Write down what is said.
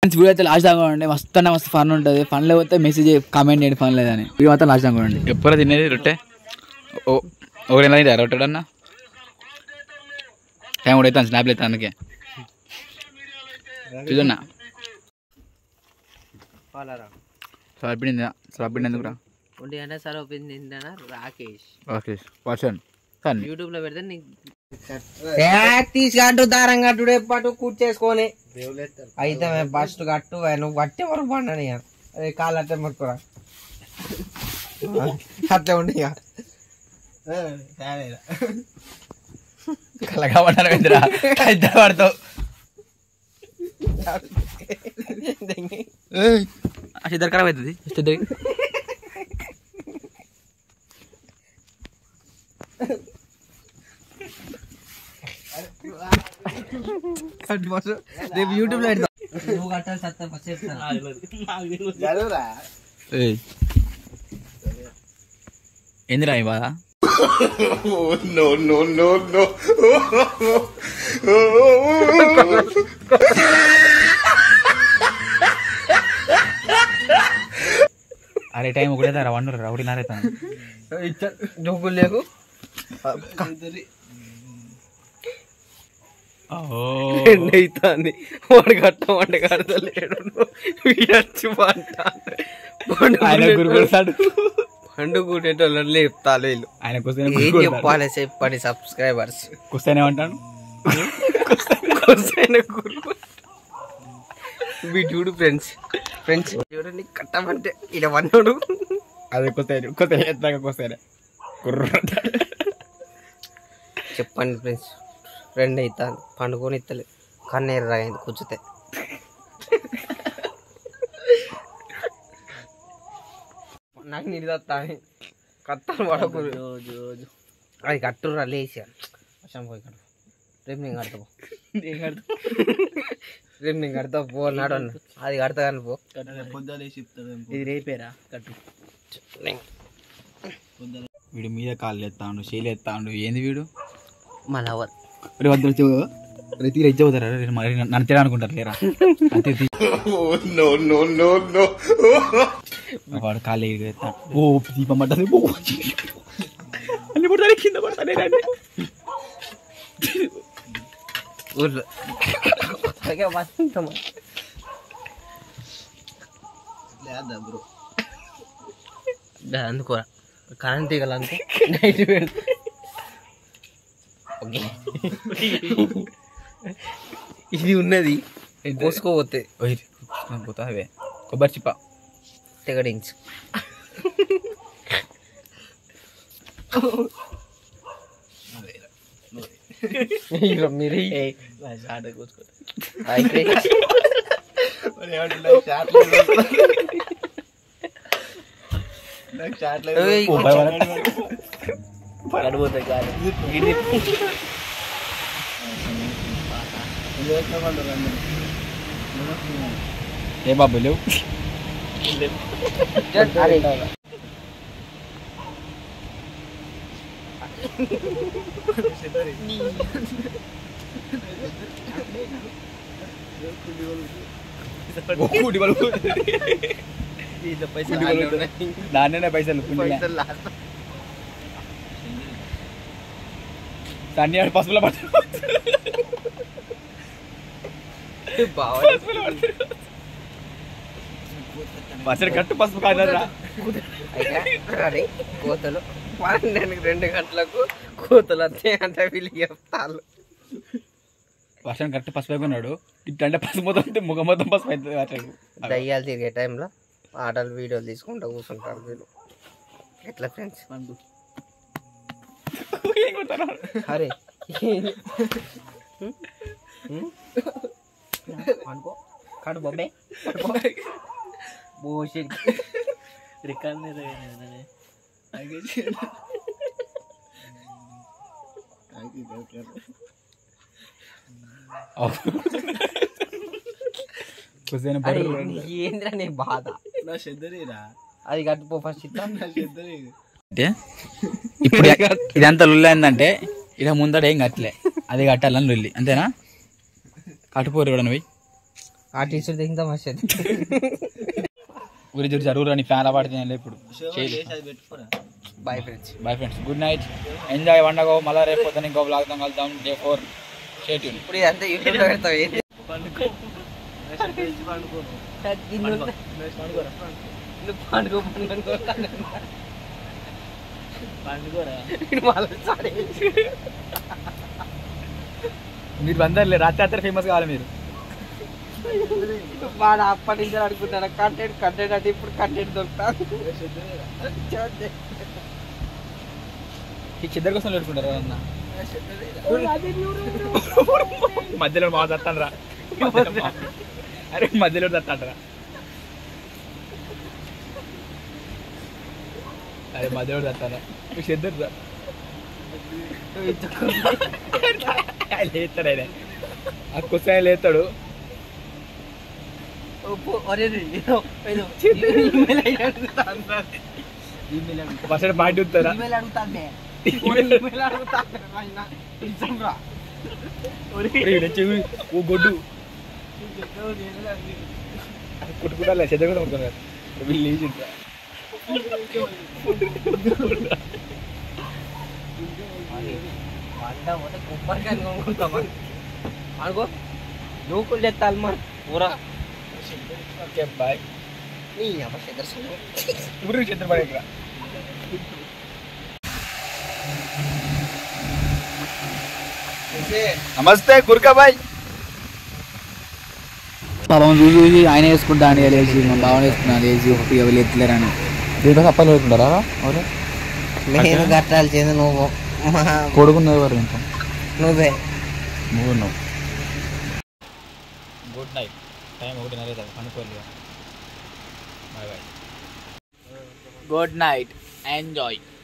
Video అయితే last దాకా ఉండండి మస్తు అంటే మస్తు ఫన్ ఉంటుంది ఫన్ లేకపోతే మెసేజ్ కామెంట్ చేయండి ఫన్ లేదని వీడియో మాత్రం లాస్ట్ దాకా ఉండండి ఎప్పుడు తినేది రొట్టె ఓ ఒకటి ఎలా తింటారా రొట్టె అన్న టైం కూడా అవుతాను స్నాప్లు అవుతాను అందుకే చూడన్నా పాలరా సరిపిండింది సరిపిండి ఎందుకురా ఒంటి గంట సార్ ఓపెన్ తింటానా రాకేష్ ఓకే పర్సన్ కానీ యూట్యూబ్ లో పెడితే నీకు తీసుకట్టు దారం కట్టుడే పాటు కూర్చేసుకొని అయితే ఫస్ట్ కట్టు నువ్వు కట్టే వరకు పండని అదే కాళ్ళు అట్టే మొక్కురా అట్లే ఉండి ఇక కలగా పడ్డాను ఇందిరా ఇద్దరు పడతావు అసలు ఇద్దరు ఖరాబ్ అవుతుంది ఫస్ట్ ఇద్దరికి రేపు యూట్యూబ్ లో పెడతా నువ్వు కట్టాలి సత్తా ఫస్ట్ చెప్తాను ఏయ్. ఏందిరా ఈ బాధ అరే టైం ఒకటే తారా వన్ ఒకటి నారైతాను నువ్వు లేకు రెండు అవుతుంది వాడు కట్టమంటే కడతలేడు వీడొచ్చి పంట ఆయన గురు కొడతాడు పండు కూటేటోళ్ళు లేపుతారు వీళ్ళు ఆయన కోసం ఏం చెప్పాలి చెప్పండి సబ్స్క్రైబర్స్ కుస్తానే ఏమంటాను గురు మీ చూడు ఫ్రెండ్స్ ఫ్రెండ్స్ చూడండి కట్టమంటే ఇలా వన్నాడు అదే కొస్తాయి కొత్త ఎత్తాక కొస్తాయి కుర్ర చెప్పండి ఫ్రెండ్స్ ఫ్రెండ్ అవుతాను పండుకొని ఇస్తలే కన్ను ఎర్రగైంది కూర్చుతే నాకు నిరుదత్తాని కత్తాను పడకు అది కట్టురా లేచి వర్షం పోయి కట్టు రేపు నేను కడతా పో. రేపు నేను కడతా పో నాడు అన్న అది కడతా కానీ పో ఇది రేపేరా కట్టు వీడు మీద కాళ్ళు ఎత్తాడు చేలు ఎత్తాడు ఏంది వీడు మా లవర్ రే వద్దు వచ్చి రైతు రైతు అవుతారా రే మరి నన్ను తేడా అనుకుంటారు లేరా అంతే తీ. వాడు కాళ్ళు ఎత్తాడు ఓ దీపం పడ్డది ఓ అన్ని పడతాయి కింద పడతాయి రండి ఊర్లో అలాగే వస్తుంటామా దా, అందుకోరా కరెంట్ తీగలు అంతే నైట్ పెడితే ఓకే ఇది ఉన్నది కోసుకోపోతే ఓయ్ పోతావే కొబ్బరి చిప్ప తెగడించు ఇగో మీరు అయితే ఏయ్, ఓ భయపడ ఏ బాబు లేవు అరే దాన్నే పైసలు దాన్ని పసుపులో పడతాడు బాగా పచ్చడి కట్టు పసుపు కాదరా అయితే అరే కోతలు పన్నెండు రెండు గంటలకు కోతలు వస్తాయి అంటే వీళ్ళు చెప్తారు వర్షం కరెక్ట్ పసుపు అయిపోయినాడు ఇట్లంటే పసుపు మొత్తం ఉంటే ముఖం మొత్తం పసుపు అవుతుంది వర్షకు దయ్యాలు తిరిగే టైంలో ఆటలు వీడియోలు తీసుకుంటూ కూర్చుంటారు వీళ్ళు ఎట్లా ఫ్రెండ్స్ ఏం కొడతారు? అరే అనుకో కాడు బొబ్బే బోషి కుసేన అరే బర్రె. ఏంద్రా నీ బాధ అది కట్టుపో ఫస్ట్ ఇట్లా అంటే ఇప్పుడు ఇదంతా లుల్లి అయిందంటే ఇక ముందట ఏం కట్టలే అది కట్టాలని లుల్లి అంతేనా కట్టుపోరు కూడా నువ్వు ఆ టీషర్ట్ దిగుతా మస్తు ఊరి జుట్టు జరుగురు అని ఫ్యాన్ పడుతుంది ఇప్పుడు bye friends bye friends good night enjoy వండగో మళ్ళీ రేపు పొద్దున ఇంకో బ్లాగ్ కలుద్దాం డే ఫోర్ షేట్ ఇప్పుడు ఇదంతా యూట్యూబ్లో పెడతావు ఏంటి? నువ్వు పండుగ పండుగ వీడు మళ్ళీ సారీ. మీరు అందరు రాత్రి రాత్రి ఫేమస్ కావాలి మీరు వాడు అప్పటి నుంచి అనుకుంటాను కంటెంట్ కంటెంట్ అంటే ఇప్పుడు కంటెంట్ దొరుకుతా ఈ చిద్దరి కోసం పెట్టుకుంటారా అన్న మధ్యలో మా తత్తాను రా అరే మధ్యలో తత్తాడు రా అరే మధ్యలో తత్తాను మీకు చిద్దరు రా ఆయన లేస్తాడు ఆయన ఆ కుసాయి లేస్తాడు ఫస్ట్ పాయింట్ ఉంటారా ఓ గొడ్డు కుట్టుకుంటా చెద్ద కూడా ఉంటుంది వీళ్ళు లేచిండ్రా అనుకో దూకులు తెత్తాలి మన ఊరా ఓకే బాయ్ నీ అమ్మ చెద్దరు ఊరికి చిత్రపడే ఇక్కడ నమస్తే గుర్కాబాయ్ పాపం చూసి చూసి ఆయన వేసుకుంటాను లేచి మా బావన వేసుకున్నాను లేచి ఒకటి ఎవరు ఎత్తులేరని దీంట్లో అప్పాలు పెట్టుకుంటారా అవును నేను కట్టాల్సింది నువ్వు మా- కొడుకున్నది ఎవరు ఇంకా నువ్వే నువ్వు నువ్వు గుడ్ నైట్ టైం ఒకటిన్నర అవుతుంది పనుకోలేదు bye bye good night enjoy